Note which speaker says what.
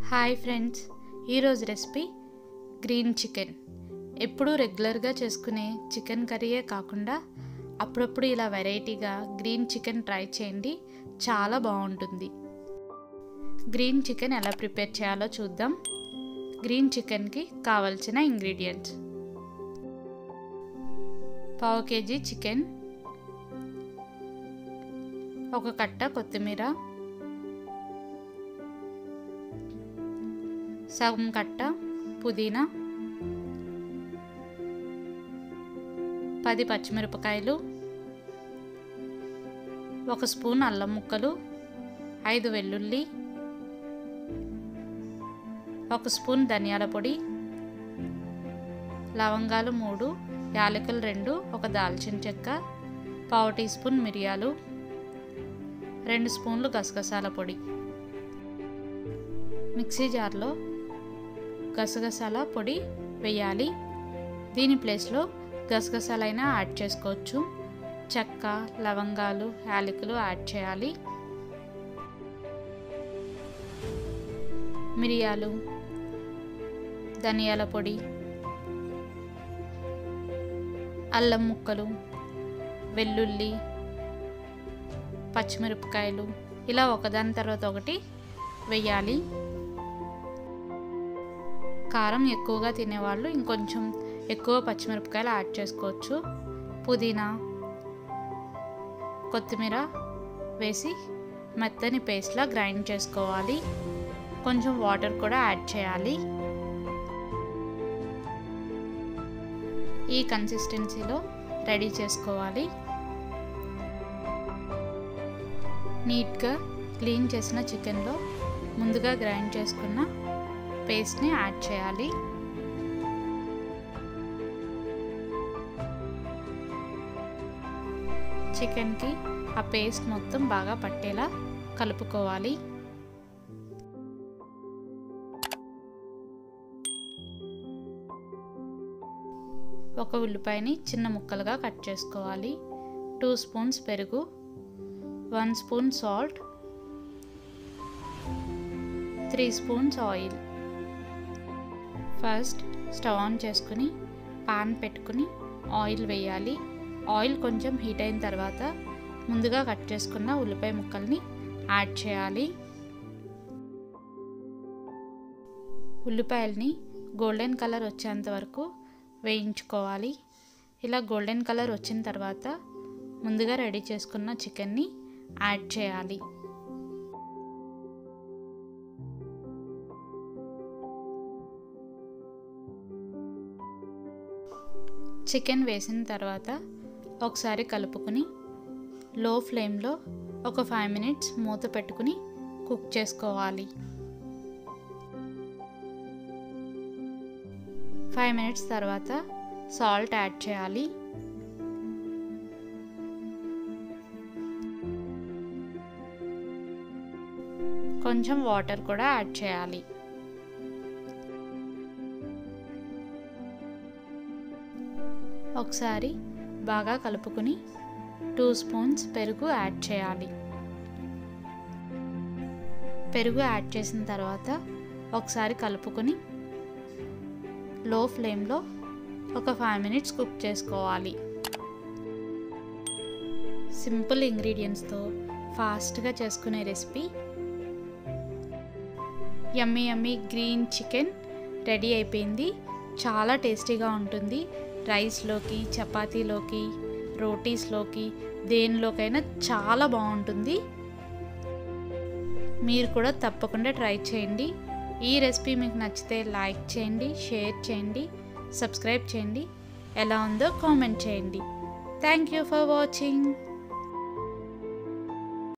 Speaker 1: hi friends ఈరోజు recipe green chicken ఎప్పుడూ రెగ్యులర్గా చేసుకునే చికెన్ కర్రీయే కాకుండా అప్పుడప్పుడు ఇలా వెరైటీగా గ్రీన్ చికెన్ ట్రై చేయండి చాలా బాగుంటుంది గ్రీన్ చికెన్ ఎలా ప్రిపేర్ చేయాలో చూద్దాం గ్రీన్ చికెన్కి కావలసిన ఇంగ్రీడియంట్స్ పావు కేజీ చికెన్ ఒక కట్ట కొత్తిమీర సగం కట్ట పుదీనా పది పచ్చిమిరపకాయలు ఒక స్పూన్ అల్లం ముక్కలు ఐదు వెల్లుల్లి ఒక స్పూన్ ధనియాల పొడి లవంగాలు మూడు యాలకులు రెండు ఒక దాల్చిన చెక్క పావు టీ స్పూన్ మిరియాలు రెండు స్పూన్లు గసగసాల పొడి మిక్సీ జార్లో గసగసాల పొడి వేయాలి దీని ప్లేస్లో గసగసాలైనా యాడ్ చేసుకోవచ్చు చెక్క లవంగాలు యాలకులు యాడ్ చేయాలి మిరియాలు ధనియాల పొడి అల్లం ముక్కలు వెల్లుల్లి పచ్చిమిరపకాయలు ఇలా ఒకదాని తర్వాత ఒకటి వేయాలి కారం ఎక్కువగా తినేవాళ్ళు ఇంకొంచెం ఎక్కువ పచ్చిమిరపకాయలు యాడ్ చేసుకోవచ్చు పుదీనా కొత్తిమీర వేసి మెత్తని పేస్ట్లా గ్రైండ్ చేసుకోవాలి కొంచెం వాటర్ కూడా యాడ్ చేయాలి ఈ కన్సిస్టెన్సీలో రెడీ చేసుకోవాలి నీట్గా క్లీన్ చేసిన చికెన్లో ముందుగా గ్రైండ్ చేసుకున్న పేస్ట్ని యాడ్ చేయాలి చికెన్కి ఆ పేస్ట్ మొత్తం బాగా పట్టేలా కలుపుకోవాలి ఒక ఉల్లిపాయని చిన్న ముక్కలుగా కట్ చేసుకోవాలి టూ స్పూన్స్ పెరుగు one spoon salt three spoons oil first stove on చేసుకుని పాన్ పెట్టుకుని ఆయిల్ వేయాలి ఆయిల్ కొంచెం హీట్ అయిన తర్వాత ముందుగా కట్ చేసుకున్న ఉల్లిపాయ ముక్కల్ని యాడ్ చేయాలి ఉల్లిపాయల్ని గోల్డెన్ కలర్ వచ్చేంత వరకు వేయించుకోవాలి ఇలా గోల్డెన్ కలర్ వచ్చిన తర్వాత ముందుగా రెడీ చేసుకున్న చికెన్ని యాడ్ చేయాలి చికెన్ వేసిన తర్వాత ఒకసారి కలుపుకుని లో ఫ్లేమ్లో ఒక ఫైవ్ మినిట్స్ మూత పెట్టుకుని కుక్ చేసుకోవాలి ఫైవ్ మినిట్స్ తర్వాత సాల్ట్ యాడ్ చేయాలి కొంచెం వాటర్ కూడా యాడ్ చేయాలి ఒకసారి బాగా కలుపుకుని టూ స్పూన్స్ పెరుగు యాడ్ చేయాలి పెరుగు యాడ్ చేసిన తర్వాత ఒకసారి కలుపుకొని లో ఫ్లేమ్లో ఒక ఫైవ్ మినిట్స్ కుక్ చేసుకోవాలి సింపుల్ ఇంగ్రీడియంట్స్తో ఫాస్ట్గా చేసుకునే recipe yummy yummy green chicken ready అయిపోయింది చాలా టేస్టీగా ఉంటుంది రైస్లోకి చపాతీలోకి రోటీస్లోకి దేనిలోకైనా చాలా బాగుంటుంది మీరు కూడా తప్పకుండా ట్రై చేయండి ఈ రెసిపీ మీకు నచ్చితే లైక్ చేయండి షేర్ చేయండి సబ్స్క్రైబ్ చేయండి ఎలా ఉందో కామెంట్ చేయండి థ్యాంక్ యూ ఫర్ వాచింగ్